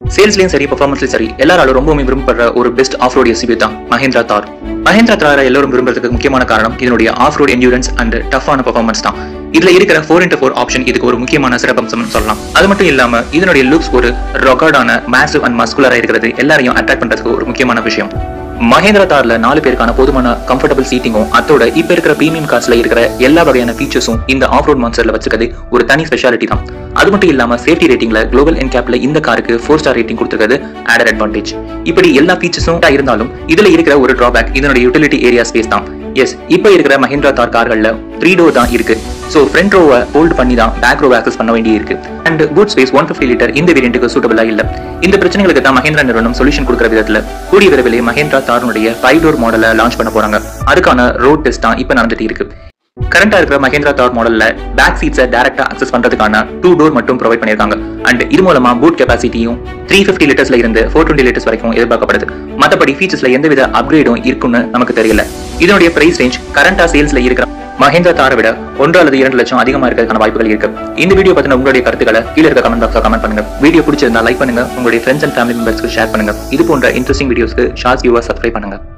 சேல்ஸ்லயும் சரி பெர்ஃபார்மன்ஸ்லயும் சரி எல்லாராலும் ரொம்பவுமே விரும்பப்படுற ஒரு பெஸ்ட் ஆஃப் ரோட் எஸ்யூவி தான் மஹேந்திரா தார் மஹேந்திரா தாரை எல்லாரும் விரும்புறதுக்கு முக்கியமான காரணம் இதனுடைய ஆஃப் ரோட் என்யூரன்ஸ் அண்ட் டஃப்பான பெர்ஃபார்மன்ஸ் தான் இதுல இருக்கிற ஃபோர் இன்டர் ஃபோர் ஆப்ஷன் இதுக்கு ஒரு முக்கியமான சிறப்பம்சம் சொல்லலாம் அது மட்டும் இல்லாம இதனுடைய லுக்ஸ் ஒரு ரொகார்டான மேசிவ் அண்ட் மஸ்குலரா இருக்கிறது எல்லாரையும் அட்ராக்ட் பண்றதுக்கு ஒரு முக்கியமான விஷயம் மஹேந்திரா தார்ல நாலு பேருக்கான போதுமான கம்ஃபர்டபுள் சீட்டிங்கும் அதோட இப்ப இருக்கிற பிரீமியம் கார்ஸ்ல இருக்கிற எல்லா வகையான ஃபீச்சர்ஸும் இந்த ஆஃப் ரோட் மான்சர்ல வச்சிருக்கிறது ஒரு தனி ஸ்பெஷாலிட்டி தான் அது மட்டும் இல்லாம சேஃப்டி ரேட்டிங்ல குளோபல் என்கேப்ல இந்த காருக்கு ஃபோர் ஸ்டார் ரேட்டிங் கொடுத்துருக்கிறது ஆடட் அட்வான்டேஜ் இப்படி எல்லா ஃபீச்சர்ஸும் இருந்தாலும் இதுல இருக்கிற ஒரு டிராபேக் இதனுடைய யூட்டிலிட்டி ஏரியா ஸ்பேஸ் தான் எஸ் இப்போ இருக்கிற மஹிந்திரா தார் கார்கள்ல த்ரீ டோர் தான் இருக்கு ஸோ ஃப்ரண்ட் ரோவை ஹோல்ட் பண்ணி தான் பேக் ரோவை ஆக்சஸ் பண்ண வேண்டி இருக்கு and boot space one fifty litre இந்த வேரியண்ட்டுக்கு சூட்டபிளா இல்ல இந்த பிரச்சனைகளுக்கு தான் மஹேந்திரா நிறுவனம் சொல்யூஷன் கொடுக்குற விதத்துல கூடிய விரைவிலே மஹேந்திரா தாருனுடைய ஃபைவ் டோர் மாடலை லான்ச் பண்ண போறாங்க அதுக்கான ரோட் டெஸ்ட் தான் இப்போ நடந்துட்டு இருக்கு கரண்டா இருக்கிற மஹேந்திரா தார் மாடல்ல பேக் சீட்ஸை டேரக்டா அக்சஸ் பண்றதுக்கான டூ டோர் மட்டும் ப்ரொவைட் பண்ணிருக்காங்க அண்ட் இது மூலமா பூட் கெபாசிட்டியும் த்ரீ ஃபிஃப்டி லிட்டர்ஸ்ல இருந்து ஃபோர் டுவெண்ட்டி லிட்டர்ஸ் வரைக்கும் எதிர்பார்க்கப்படுது மத்தபடி ஃபீச்சர்ஸ்ல எந்தவித அப்கிரேடும் இருக்குன்னு நமக்கு தெரியல இதனுடைய பிரைஸ் ரேஞ்ச் கரண்டா சேல்ஸ்ல இருக்கிற மஹேந்திரா தாரை விட ஒன்று அல்லது இரண்டு லட்சம் அதிகமா இருக்கிறதுக்கான வாய்ப்புகள் இருக்கு இந்த வீடியோ பத்தின உங்களுடைய கருத்துக்களை கீழே இருக்க கமெண்ட் பாக்ஸ்ல கமெண்ட் பண்ணுங்க வீடியோ பிடிச்சிருந்தா லைக் பண்ணுங்க உங்களுடைய ஃப்ரெண்ட்ஸ் அண்ட் ஃபேமிலி மெம்பர்ஸ்க்கு ஷேர் பண்ணுங்க இது போன்ற இன்ட்ரெஸ்டிங் வீடியோஸ்க்கு ஷார்ட்ஸ் வியூவா சப்ஸ்கிரைப் பண்ணுங்க